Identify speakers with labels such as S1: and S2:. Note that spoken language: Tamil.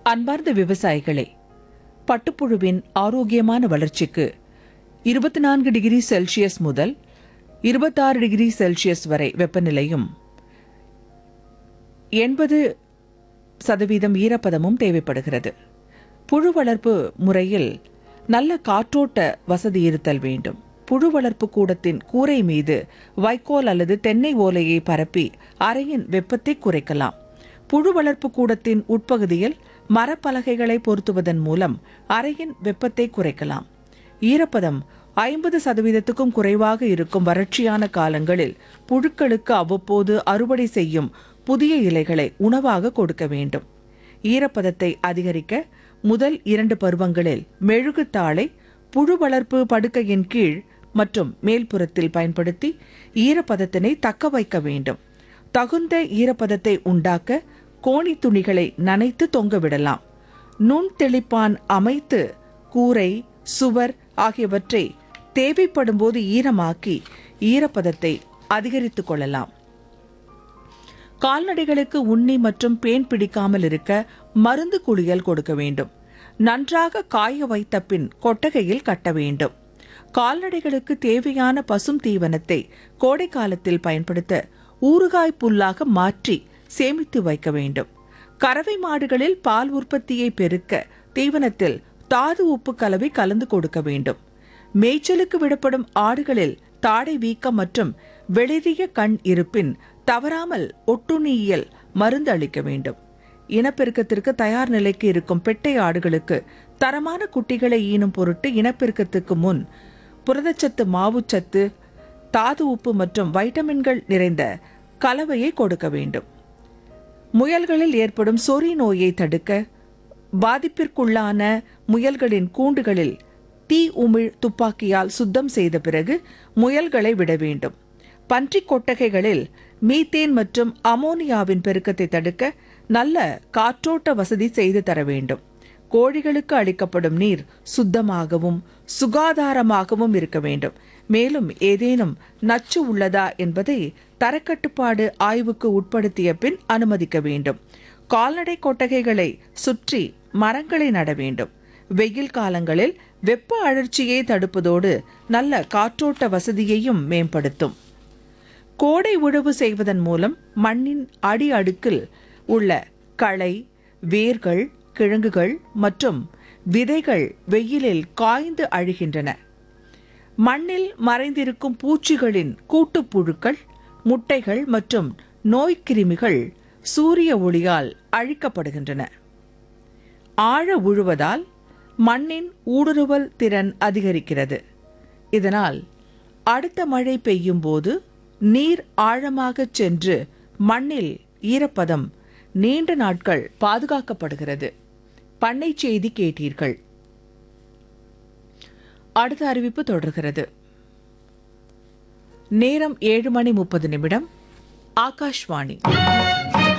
S1: அன்பார்ந்த விவசாயிகளே பட்டுப்புழுவின் ஆரோக்கியமான வளர்ச்சிக்கு இருபத்தி நான்கு டிகிரி செல்சியஸ் முதல் இருபத்தாறு டிகிரி செல்சியஸ் வரை வெப்பநிலையும் எண்பது சதவீதம் ஈரப்பதமும் தேவைப்படுகிறது புழு வளர்ப்பு முறையில் நல்ல காற்றோட்ட வசதி இருத்தல் வேண்டும் புழு வளர்ப்பு கூடத்தின் கூரை மீது வைக்கோல் அல்லது தென்னை ஓலையை பரப்பி அறையின் வெப்பத்தை குறைக்கலாம் புழு வளர்ப்பு கூடத்தின் உட்பகுதியில் மரப்பலகைகளை பொருத்துவதன் மூலம் அறையின் வெப்பத்தை குறைக்கலாம் ஈரப்பதம் ஐம்பது சதவீதத்துக்கும் குறைவாக இருக்கும் வறட்சியான காலங்களில் புழுக்களுக்கு அவ்வப்போது அறுவடை செய்யும் புதிய இலைகளை உணவாக கொடுக்க வேண்டும் ஈரப்பதத்தை அதிகரிக்க முதல் இரண்டு பருவங்களில் மெழுகுத்தாளை புழு வளர்ப்பு படுக்கையின் கீழ் மற்றும் மேல்புறத்தில் பயன்படுத்தி ஈரப்பதத்தினை தக்க வைக்க வேண்டும் தகுந்த ஈரப்பதத்தை உண்டாக்க கோணி துணிகளை நனைத்து தொங்கவிடலாம் நுண் தெளிப்பான் அமைத்து கூரை சுவர் ஆகியவற்றை தேவைப்படும் போது ஈரமாக்கி ஈரப்பதத்தை அதிகரித்துக் கொள்ளலாம் கால்நடைகளுக்கு உண்ணி மற்றும் பேன் பிடிக்காமல் இருக்க மருந்து குளியல் கொடுக்க வேண்டும் நன்றாக காய வைத்த பின் கொட்டகையில் கட்ட வேண்டும் கால்நடைகளுக்கு தேவையான பசும் தீவனத்தை கோடை காலத்தில் பயன்படுத்த ஊறுகாய் புல்லாக மாற்றி சேமித்து வைக்க வேண்டும் கறவை மாடுகளில் பால் உற்பத்தியை பெருக்க தீவனத்தில் தாது உப்பு கலவை கலந்து கொடுக்க வேண்டும் மேய்ச்சலுக்கு விடப்படும் ஆடுகளில் தாடை வீக்கம் மற்றும் வெளிரிய கண் இருப்பின் தவறாமல் ஒட்டுண்ணியியல் மருந்து அளிக்க வேண்டும் இனப்பெருக்கத்திற்கு தயார் நிலைக்கு இருக்கும் பெட்டை ஆடுகளுக்கு தரமான குட்டிகளை ஈனும் பொருட்டு இனப்பெருக்கத்துக்கு முன் புரதச்சத்து மாவுச்சத்து தாது உப்பு மற்றும் வைட்டமின்கள் நிறைந்த கலவையை கொடுக்க வேண்டும் முயல்களில் ஏற்படும் சொறி நோயை தடுக்க பாதிப்பிற்குள்ளான முயல்களின் கூண்டுகளில் தீ உமிழ் துப்பாக்கியால் சுத்தம் செய்த பிறகு முயல்களை விட வேண்டும் பன்றிக் கொட்டகைகளில் மீத்தேன் மற்றும் அமோனியாவின் பெருக்கத்தை தடுக்க நல்ல காற்றோட்ட வசதி செய்து தர வேண்டும் கோழிகளுக்கு அளிக்கப்படும் நீர் சுத்தமாகவும் சுகாதாரமாகவும் இருக்க வேண்டும் மேலும் ஏதேனும் நச்சு உள்ளதா என்பதை தரக்கட்டுப்பாடு ஆய்வுக்கு உட்படுத்திய பின் அனுமதிக்க வேண்டும் கால்நடை கொட்டகைகளை சுற்றி மரங்களை நட வேண்டும் வெயில் காலங்களில் வெப்ப அழற்சியை தடுப்பதோடு நல்ல காற்றோட்ட வசதியையும் மேம்படுத்தும் கோடை உழவு செய்வதன் மூலம் மண்ணின் அடி அடுக்கில் உள்ள களை வேர்கள் கிழங்குகள் மற்றும் விதைகள் வெயிலில் காய்ந்து அழுகின்றன மண்ணில் மறைந்திருக்கும் பூச்சிகளின் கூட்டுப்புழுக்கள் முட்டைகள் மற்றும் நோய்க்கிருமிகள் சூரிய ஒளியால் அழிக்கப்படுகின்றன ஆழ உழுவதால் மண்ணின் ஊடுருவல் திறன் அதிகரிக்கிறது இதனால் அடுத்த மழை பெய்யும் போது நீர் ஆழமாகச் சென்று மண்ணில் ஈரப்பதம் நீண்ட நாட்கள் பாதுகாக்கப்படுகிறது பண்ணை செய்தி கேட்டீர்கள் அடுத்த அறிவிப்பு தொடர்கிறது நேரம் ஏழு மணி முப்பது நிமிடம் ஆகாஷ்வாணி